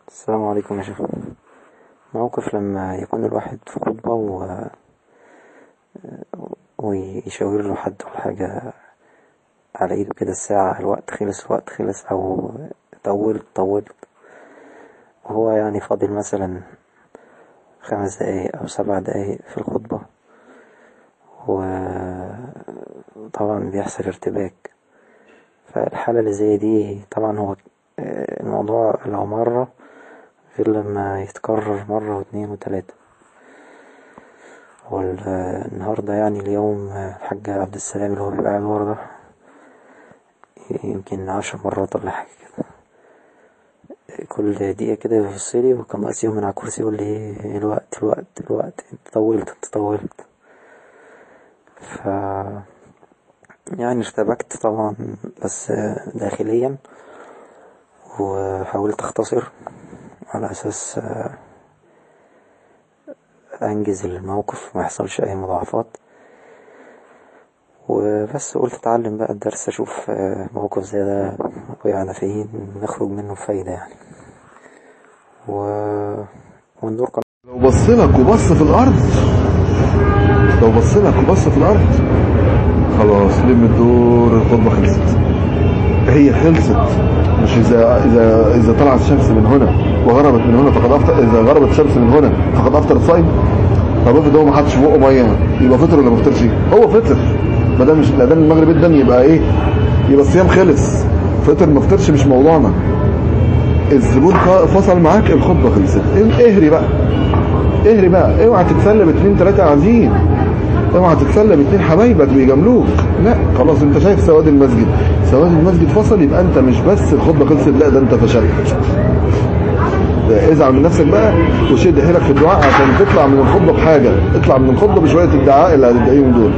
السلام عليكم يا شيخ موقف لما يكون الواحد في خطبة و... ويشاور له حد ولا حاجة على ايده كده الساعة الوقت خلص الوقت خلص أو طولت طولت وهو يعني فاضل مثلا خمس دقايق أو سبع دقايق في الخطبة وطبعا بيحصل ارتباك فالحالة اللي زي دي طبعا هو الموضوع لو مرة غير لما يتكرر مرة واتنين وتلاتة والنهاردة يعني اليوم الحاج عبد السلام اللي هو بيبقى قاعد ورا ده يمكن عشر مرات ولا حاجة كده كل دقيقة كده يبصلي وكان ناقص يوم من على الكرسي يقول لي الوقت الوقت الوقت انت طولت انت طولت ف يعني ارتبكت طبعا بس داخليا وحاولت اختصر على اساس انجز الموقف وما يحصلش اي مضاعفات وبس قلت اتعلم بقى الدرس اشوف موقف زي ده وقعنا فين نخرج منه بفايدة يعني و... والنور كان لو بصلك وبص في الارض لو بصلك وبص في الارض خلاص لم الدور الخطبه خلصت هي خلصت مش اذا اذا اذا طلعت الشمس من هنا وغربت من هنا فقد افطر اذا غربت الشمس من هنا فقد افطر الصايم طب افرض هو ما حطش في بقه ميه يبقى فطر ولا ما فطرش هو فطر ما دام مش الاذان المغرب ادن يبقى ايه يبقى الصيام خلص فطر ما فطرش مش موضوعنا الزبون فصل معاك الخطبه خلصت اهري بقى اهري بقى اوعى تتسلى باتنين تلاته قاعدين اوعى تتسلى باتنين حبايبك بيجاملوك لا خلاص انت شايف سواد المسجد سواد المسجد فصل يبقى انت مش بس الخطبه خلصت لا ده انت فشلت ازعل من نفسك بقى وشد حيلك في الدعاء عشان تطلع من الخطبه بحاجه اطلع من الخطبه بشويه الدعاء اللي هتدعيهم دول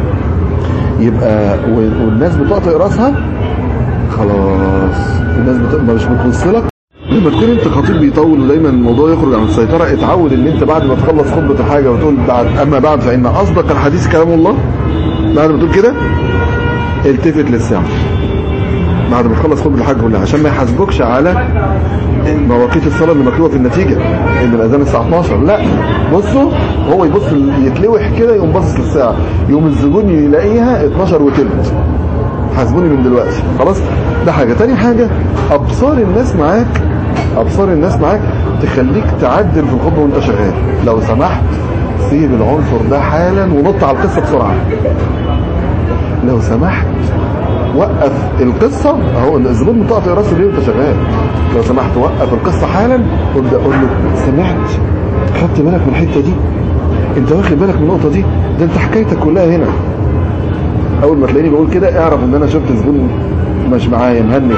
يبقى والناس بتقطع راسها خلاص الناس بت... مش بتبص لك لما تكون انت خطيب بيطول ودايما الموضوع يخرج عن السيطره اتعود ان انت بعد ما تخلص خطبه الحاجه وتقول بعد اما بعد فان اصدق الحديث كلام الله بعد ما تقول كده التفت للساعه بعد ما تخلص خطبه الحاجه كلها عشان ما يحاسبوكش على مواقيت الصلاه اللي مكتوبه في النتيجه ان الاذان الساعه 12 لا بصوا هو يبص يتلوح كده يقوم باصص للساعه يقوم الزبون يلاقيها 12 وتلت حاسبوني من دلوقتي خلاص ده حاجه تاني حاجه ابصار الناس معاك ابصار الناس معاك تخليك تعدل في الخطبه وانت شغال لو سمحت سيب العنصر ده حالا ونط على القصه بسرعه لو سمحت وقف القصه اهو الزبون متقطع راسه ليه وانت شغال لو سمحت وقف القصه حالا وابدا قول له سمعت خدت بالك من الحته دي انت واخد بالك من النقطه دي ده انت حكايتك كلها هنا اول ما تلاقيني بقول كده اعرف ان انا شفت زبون مش معايا مهنج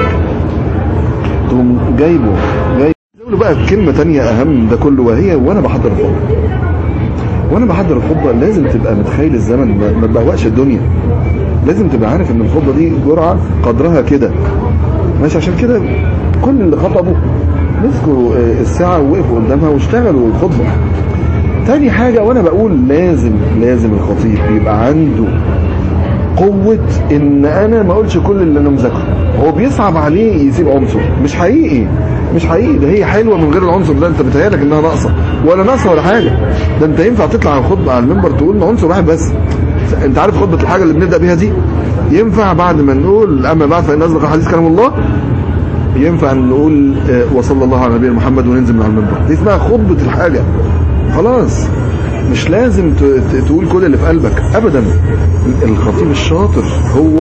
تقوم جايبه جايب له بقى كلمه تانية اهم ده كله وهي وانا بحضر الخطبه وانا بحضر الخطبه لازم تبقى متخيل الزمن ما تبهوأش الدنيا لازم تبقى عارف ان الخطبه دي جرعه قدرها كده ماشي عشان كده كل اللي خطبوا مسكوا الساعه ووقفوا قدامها واشتغلوا الخطبه تاني حاجه وانا بقول لازم لازم الخطيب يبقى عنده قوة ان انا ما اقولش كل اللي انا مذاكره هو بيصعب عليه يسيب عنصر مش حقيقي مش حقيقي ده هي حلوه من غير العنصر ده انت بتهيألك انها ناقصه ولا ناقصه ولا حاجه ده انت ينفع تطلع على الخطبه على المنبر تقول عنصر واحد بس انت عارف خطبه الحاجه اللي بنبدا بيها دي ينفع بعد ما نقول اما بعد فان اصدق الحديث كلام الله ينفع نقول وصلى الله على نبينا محمد وننزل من على المنبر دي اسمها خطبه الحاجه خلاص مش لازم تقول كل اللي في قلبك ابدا الخطيب الشاطر هو